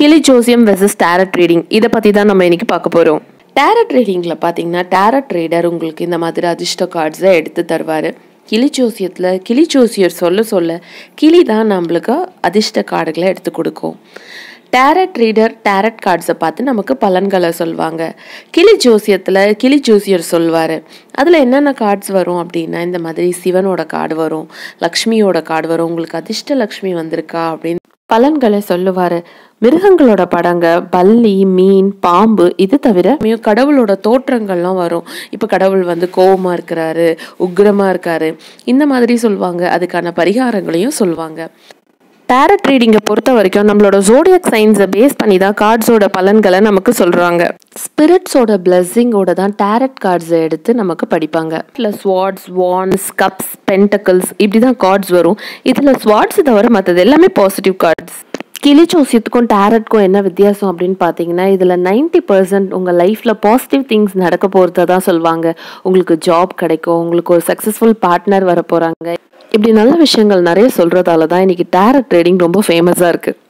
கிளி ஜோசியம் versus tarot reading இதை பற்றி தான் நம்ம இன்னைக்கு பார்க்க போகிறோம் டேரட் ரீடிங்கில் பார்த்தீங்கன்னா டேரட் ட்ரேடர் உங்களுக்கு இந்த மாதிரி அதிர்ஷ்ட கார்ட்ஸை எடுத்து தருவார் கிளி ஜோசியத்தில் கிளி ஜோசியர் சொல்ல சொல்ல கிளி தான் நம்மளுக்கு அதிர்ஷ்ட கார்டுகளை எடுத்து கொடுக்கும் டேரட் ரீடர் டேரட் கார்ட்ஸை பார்த்து நமக்கு பலன்களை சொல்லுவாங்க கிளி ஜோசியத்தில் கிளி ஜோசியர் சொல்வார் அதில் என்னென்ன கார்ட்ஸ் வரும் அப்படின்னா இந்த மாதிரி சிவனோட கார்டு வரும் லக்ஷ்மியோட கார்டு வரும் உங்களுக்கு அதிர்ஷ்ட லக்ஷ்மி வந்திருக்கா அப்படின்னு பலன்களை சொல்லுவார் மிருகங்களோட படங்க பல்லி மீன் பாம்பு இது தவிர மிக கடவுளோட தோற்றங்கள்லாம் வரும் இப்போ கடவுள் வந்து கோவமாக இருக்கிறாரு உக்ரமாக இருக்காரு இந்த மாதிரி சொல்லுவாங்க அதுக்கான பரிகாரங்களையும் சொல்லுவாங்க டேரட் ரீடிங்கை பொறுத்த வரைக்கும் நம்மளோட ஜோடியக் சயின்ஸை பேஸ் பண்ணி தான் கார்ட்ஸோட பலன்களை நமக்கு சொல்கிறாங்க ஸ்பிரிட்ஸோட பிளஸ்ஸிங்கோட தான் டேரட் கார்ட்ஸை எடுத்து நமக்கு படிப்பாங்க இல்லை ஸ்வாட்ஸ் வான்ஸ் கப்ஸ் பென்டக்கிள்ஸ் இப்படி தான் கார்ட்ஸ் வரும் இதில் ஸ்வாட்ஸ் தவிர மற்றது எல்லாமே பாசிட்டிவ் கார்ட்ஸ் கிளி ஜோசியத்துக்கும் டேரட்க்கும் என்ன வித்தியாசம் அப்படின்னு பார்த்தீங்கன்னா இதில் நைன்டி பர்சன்ட் உங்கள் லைஃப்பில் பாசிட்டிவ் திங்ஸ் நடக்க போகிறத தான் சொல்லுவாங்க உங்களுக்கு ஜாப் கிடைக்கும் உங்களுக்கு ஒரு சக்ஸஸ்ஃபுல் பார்ட்னர் வர போகிறாங்க இப்படி நல்ல விஷயங்கள் நிறைய சொல்கிறதால தான் இன்னைக்கு டேரட் ட்ரேடிங் ரொம்ப ஃபேமஸாக இருக்குது